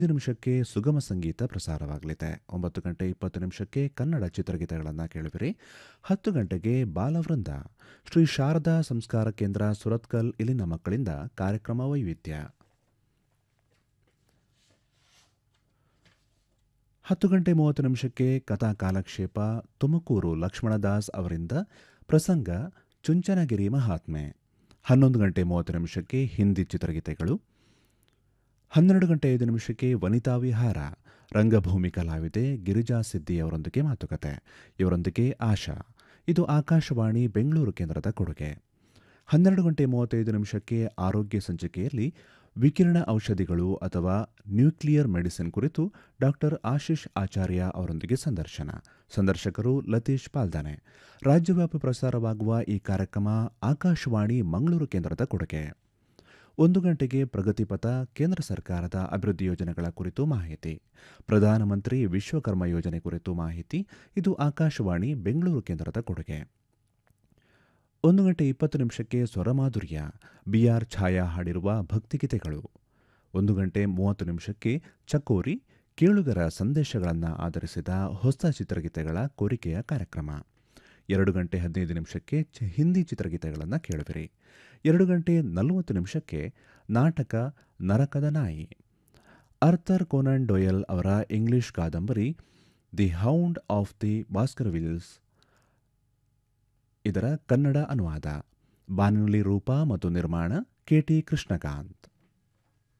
ಐದು ನಿಮಿಷಕ್ಕೆ ಸುಗಮ ಸಂಗೀತ ಪ್ರಸಾರವಾಗಲಿದೆ ಒಂಬತ್ತು ಗಂಟೆ ಇಪ್ಪತ್ತು ನಿಮಿಷಕ್ಕೆ ಕನ್ನಡ ಚಿತ್ರಗೀತೆಗಳನ್ನು ಕೇಳುವಿರಿ ಹತ್ತು ಗಂಟೆಗೆ ಬಾಲವೃಂದ ಶ್ರೀ ಶಾರದಾ ಸಂಸ್ಕಾರ ಕೇಂದ್ರ ಸುರತ್ಕಲ್ ಇಲ್ಲಿನ ಮಕ್ಕಳಿಂದ ಕಾರ್ಯಕ್ರಮ ವೈವಿಧ್ಯ ಹತ್ತು ಗಂಟೆ ಮೂವತ್ತು ನಿಮಿಷಕ್ಕೆ ಕಥಾ ಕಾಲಕ್ಷೇಪ ತುಮಕೂರು ಲಕ್ಷ್ಮಣದಾಸ್ ಅವರಿಂದ ಪ್ರಸಂಗ ಚುಂಚನಗಿರಿ ಮಹಾತ್ಮೆ ಹನ್ನೊಂದು ಗಂಟೆ ಮೂವತ್ತು ನಿಮಿಷಕ್ಕೆ ಹಿಂದಿ ಚಿತ್ರಗೀತೆಗಳು ಹನ್ನೆರಡು ಗಂಟೆ ಐದು ನಿಮಿಷಕ್ಕೆ ವನಿತಾ ವಿಹಾರ ರಂಗಭೂಮಿ ಕಲಾವಿದೆ ಗಿರಿಜಾ ಸಿದ್ದಿ ಅವರೊಂದಿಗೆ ಮಾತುಕತೆ ಇವರೊಂದಿಗೆ ಆಶಾ ಇದು ಆಕಾಶವಾಣಿ ಬೆಂಗಳೂರು ಕೇಂದ್ರದ ಕೊಡುಗೆ ಹನ್ನೆರಡು ಗಂಟೆ ಮೂವತ್ತೈದು ನಿಮಿಷಕ್ಕೆ ಆರೋಗ್ಯ ಸಂಚಿಕೆಯಲ್ಲಿ ವಿಕಿರಣ ಔಷಧಿಗಳು ಅಥವಾ ನ್ಯೂಕ್ಲಿಯರ್ ಮೆಡಿಸಿನ್ ಕುರಿತು ಡಾಕ್ಟರ್ ಆಶೀಶ್ ಆಚಾರ್ಯ ಅವರೊಂದಿಗೆ ಸಂದರ್ಶನ ಸಂದರ್ಶಕರು ಲತೀಶ್ ಪಾಲ್ದಾನೆ ರಾಜ್ಯವ್ಯಾಪಿ ಪ್ರಸಾರವಾಗುವ ಈ ಕಾರ್ಯಕ್ರಮ ಆಕಾಶವಾಣಿ ಮಂಗಳೂರು ಕೇಂದ್ರದ ಕೊಡುಗೆ ಒಂದು ಗಂಟೆಗೆ ಪ್ರಗತಿಪಥ ಕೇಂದ್ರ ಸರ್ಕಾರದ ಅಭಿವೃದ್ಧಿ ಯೋಜನೆಗಳ ಕುರಿತು ಮಾಹಿತಿ ಪ್ರಧಾನಮಂತ್ರಿ ವಿಶ್ವಕರ್ಮ ಯೋಜನೆ ಕುರಿತು ಮಾಹಿತಿ ಇದು ಆಕಾಶವಾಣಿ ಬೆಂಗಳೂರು ಕೇಂದ್ರದ ಕೊಡುಗೆ ಒಂದು ಗಂಟೆ ಇಪ್ಪತ್ತು ನಿಮಿಷಕ್ಕೆ ಸ್ವರಮಾಧುರ್ಯ ಬಿಆರ್ ಛಾಯಾ ಹಾಡಿರುವ ಭಕ್ತಿಗೀತೆಗಳು ಒಂದು ಗಂಟೆ ಮೂವತ್ತು ನಿಮಿಷಕ್ಕೆ ಚಕೋರಿ ಕೇಳುಗರ ಸಂದೇಶಗಳನ್ನು ಆಧರಿಸಿದ ಹೊಸ ಚಿತ್ರಗೀತೆಗಳ ಕೋರಿಕೆಯ ಕಾರ್ಯಕ್ರಮ ಎರಡು ಗಂಟೆ ಹದಿನೈದು ನಿಮಿಷಕ್ಕೆ ಚ- ಹಿಂದಿ ಚಿತ್ರಗೀತೆಗಳನ್ನು ಕೇಳುವಿರಿ ಎರಡು ಗಂಟೆ ನಲವತ್ತು ನಿಮಿಷಕ್ಕೆ ನಾಟಕ ನರಕದ ನಾಯಿ ಅರ್ಥರ್ ಕೋನನ್ ಡೊಯಲ್ ಅವರ ಇಂಗ್ಲಿಷ್ ಕಾದಂಬರಿ the hound of the Baskervilles ಇದರ ಕನ್ನಡ ಅನುವಾದ ಬಾನುಲಿ ರೂಪ ಮತ್ತು ನಿರ್ಮಾಣ ಕೆಟಿ ಕೃಷ್ಣಕಾಂತ್